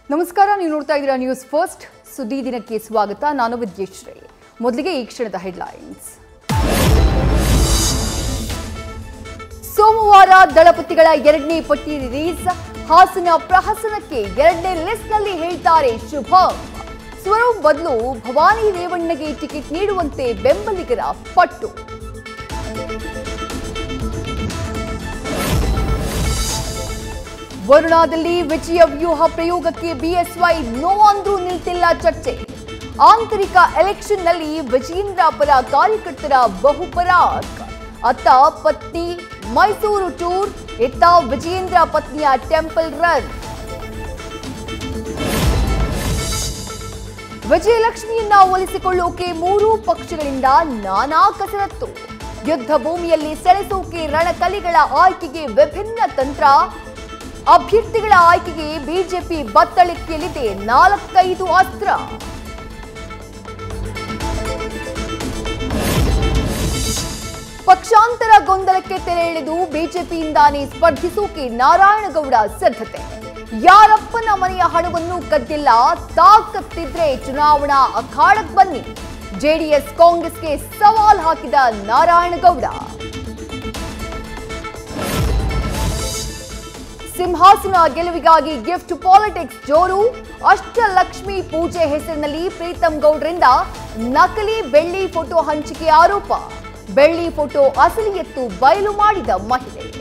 ನಮಸ್ಕಾರ ನೀವು ನೋಡ್ತಾ ಇದ್ದೀರಾ ನ್ಯೂಸ್ ಫಸ್ಟ್ ಸುದ್ದಿ ದಿನಕ್ಕೆ ಸ್ವಾಗತ ನಾನು ವಿದ್ಯೇಶ್ರೀ ಮೊದಲಿಗೆ ಈ ಕ್ಷಣದ ಹೆಡ್ಲೈನ್ಸ್ ಸೋಮವಾರ ದಳಪತಿಗಳ ಎರಡನೇ ಪಟ್ಟಿ ರಿಲೀಸ್ ಹಾಸನ ಪ್ರಹಸನಕ್ಕೆ ಎರಡನೇ ಲಿಸ್ಟ್ನಲ್ಲಿ ಹೇಳ್ತಾರೆ ಶುಭಂ ಸ್ವರೂಪ್ ಬದಲು ಭವಾನಿ ರೇವಣ್ಣಗೆ ಟಿಕೆಟ್ ನೀಡುವಂತೆ ಬೆಂಬಲಿಗರ ಪಟ್ಟು ವರುಣಾದಲ್ಲಿ ವಿಜಯ ವ್ಯೂಹ ಪ್ರಯೋಗಕ್ಕೆ ಬಿಎಸ್ವೈ ನೋ ಅಂದ್ರೂ ನಿಲ್ತಿಲ್ಲ ಚರ್ಚೆ ಆಂತರಿಕ ಎಲೆಕ್ಷನ್ನಲ್ಲಿ ವಿಜಯೇಂದ್ರ ಪರ ಕಾರ್ಯಕರ್ತರ ಬಹುಪರಾಕ್ ಅತ್ತ ಪತ್ನಿ ಮೈಸೂರು ಟೂರ್ ಇತ್ತ ವಿಜಯೇಂದ್ರ ಪತ್ನಿಯ ಟೆಂಪಲ್ ರನ್ ವಿಜಯಲಕ್ಷ್ಮಿಯನ್ನ ಒಲಿಸಿಕೊಳ್ಳೋಕೆ ಮೂರೂ ಪಕ್ಷಗಳಿಂದ ನಾನಾ ಕಸರತ್ತು ಯುದ್ಧ ಭೂಮಿಯಲ್ಲಿ ಸೆಳೆಸೋಕೆ ರಣಕಲಿಗಳ ಆಯ್ಕೆಗೆ ವಿಭಿನ್ನ ತಂತ್ರ ಅಭ್ಯರ್ಥಿಗಳ ಆಯ್ಕೆಗೆ ಬಿಜೆಪಿ ಬತ್ತಳಿಕೆಯಲ್ಲಿದೆ ನಾಲ್ಕೈದು ಅಸ್ತ್ರ ಪಕ್ಷಾಂತರ ಗೊಂದಲಕ್ಕೆ ತೆರೆ ಎಳೆದು ಬಿಜೆಪಿಯಿಂದಾನೇ ಸ್ಪರ್ಧಿಸೋಕೆ ನಾರಾಯಣಗೌಡ ಸಿದ್ಧತೆ ಯಾರಪ್ಪನ ಮನೆಯ ಹಣವನ್ನು ಕದ್ದಿಲ್ಲ ತಾಕತ್ತಿದ್ರೆ ಚುನಾವಣಾ ಅಖಾಡಕ್ ಬನ್ನಿ ಜೆಡಿಎಸ್ ಕಾಂಗ್ರೆಸ್ಗೆ ಸವಾಲ್ ಹಾಕಿದ ನಾರಾಯಣಗೌಡ ಸಿಂಹಾಸನ ಗೆಲುವಿಗಾಗಿ ಗಿಫ್ಟ್ ಪಾಲಿಟಿಕ್ಸ್ ಜೋರು ಅಷ್ಟಲಕ್ಷ್ಮಿ ಪೂಜೆ ಹೆಸರಿನಲ್ಲಿ ಪ್ರೀತಂ ಗೌಡ್ರಿಂದ ನಕಲಿ ಬೆಳ್ಳಿ ಫೋಟೋ ಹಂಚಿಕೆ ಆರೋಪ ಬೆಳ್ಳಿ ಫೋಟೋ ಅಸಲಿ ಎತ್ತು ಬಯಲು ಮಾಡಿದ ಮಹಿಳೆ